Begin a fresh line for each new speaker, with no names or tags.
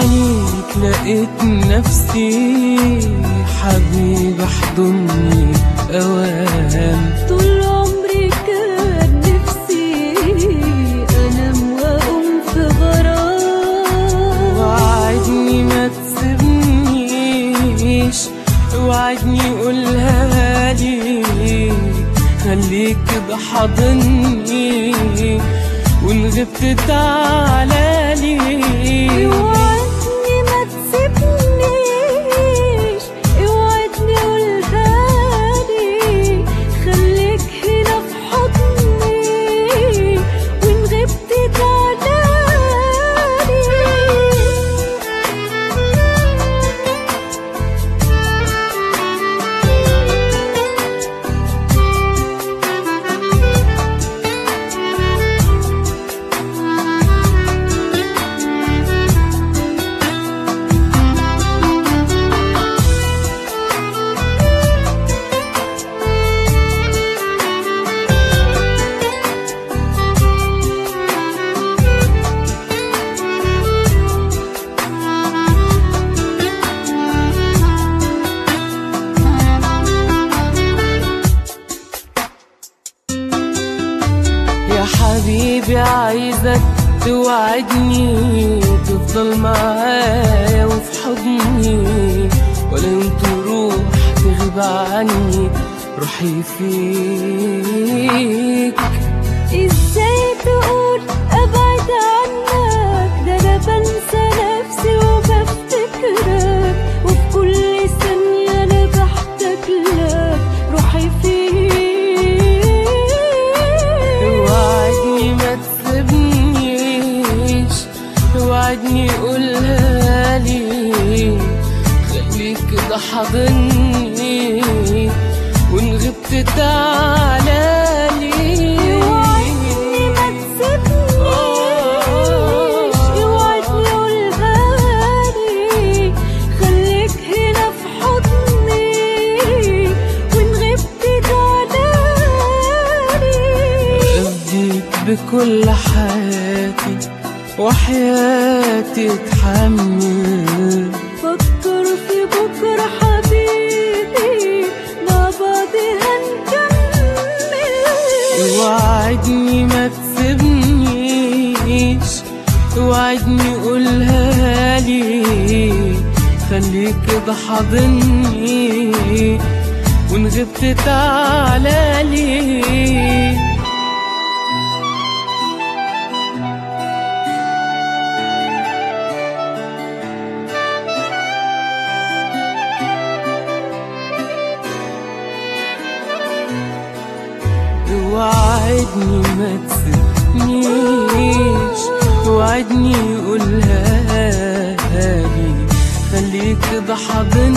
عليك لقيت نفسي حبيب احضني اوام
طول عمري كان نفسي انام واقوم في غرام
وعدني ما تسيبنيش وعدني قولها لي خليك كده حاضني وان غبت تعالى لي
اوعدني ما تسيبنيش اوعدني قولها لي خليك هنا في حضني وان غبت تعالى
يا حبيبي عايزك توعدني تفضل معايا وفي حضني ولا يوم تروح تغيب عني روحي فيك
ازاي تقول ابعد عنك ده انا بنسى نفسي وبفتكرك وفي كل ثانية انا بحتاج لك روحي فيك
وعدني ما تسيبنيش وعدني قولها لي خليك كده حاضني وان غبت تعالى لي
اوعدني ما تسيبنيش اوعدني قولها لي خليك هنا في حضني وان غبت تعالى
افديك بكل حياتي وحياتي اتحمل
فكر في بكرة حبيبي مع بعض هنكمل
وعدني ما تسيبنيش وعدني قولها لي خليك كده حاضني وان غبت تعالى لي وعدني ما تسيبنيش وعدني قولها لي خليك كده حاضني